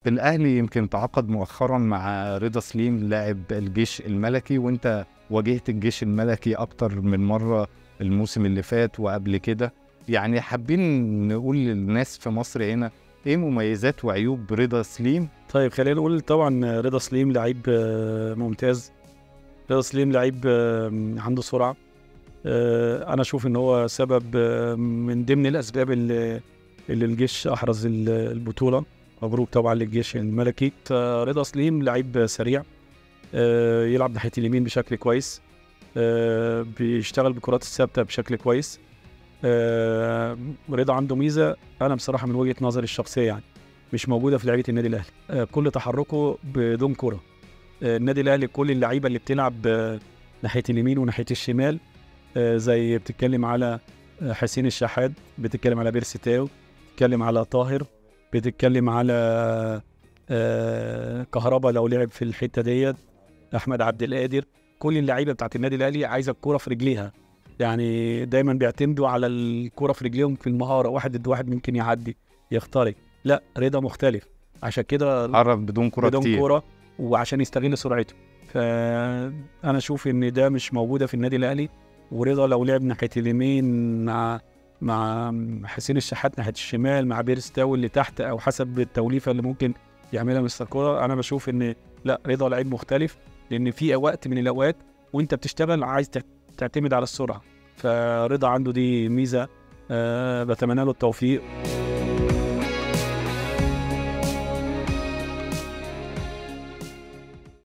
الاهلي يمكن تعاقد مؤخرا مع رضا سليم لاعب الجيش الملكي وانت واجهت الجيش الملكي اكتر من مره الموسم اللي فات وقبل كده يعني حابين نقول للناس في مصر هنا ايه مميزات وعيوب رضا سليم طيب خلينا نقول طبعا رضا سليم لعيب آه، ممتاز رضا سليم لعيب آه، عنده سرعه آه، انا اشوف ان هو سبب آه، من ضمن الاسباب اللي, اللي الجيش احرز ال- البطوله مبروك طبعا للجيش الملكي آه، رضا سليم لعيب سريع آه، يلعب ناحيه اليمين بشكل كويس آه، بيشتغل بالكرات الثابته بشكل كويس آه، رضا عنده ميزه انا بصراحه من وجهه نظري الشخصيه يعني مش موجوده في لعيبه النادي الاهلي آه، كل تحركه بدون كره آه، النادي الاهلي كل اللعيبه اللي بتلعب آه، ناحيه اليمين وناحيه الشمال آه، زي بتتكلم على آه، حسين الشحات بتتكلم على بيرسي تاو بتتكلم على طاهر بتتكلم على آه، كهربا لو لعب في الحته ديت احمد عبد القادر كل اللعيبه بتاعت النادي الاهلي عايزه الكوره في رجليها يعني دايما بيعتمدوا على الكوره في رجليهم في المهاره واحد ضد واحد ممكن يعدي يخترق لا رضا مختلف عشان كده عرف بدون كره بدون كتير كوره وعشان يستغل سرعته فانا اشوف ان ده مش موجوده في النادي الاهلي ورضا لو لعب ناحيه اليمين مع مع حسين الشحات ناحيه الشمال مع بيرس تاو اللي تحت او حسب التوليفه اللي ممكن يعملها مستر كوره انا بشوف ان لا رضا لعيب مختلف لان في وقت من الاوقات وانت بتشتغل عايز تعت- تعتمد على السرعه فرضا عنده دي ميزه أه بتمنى له التوفيق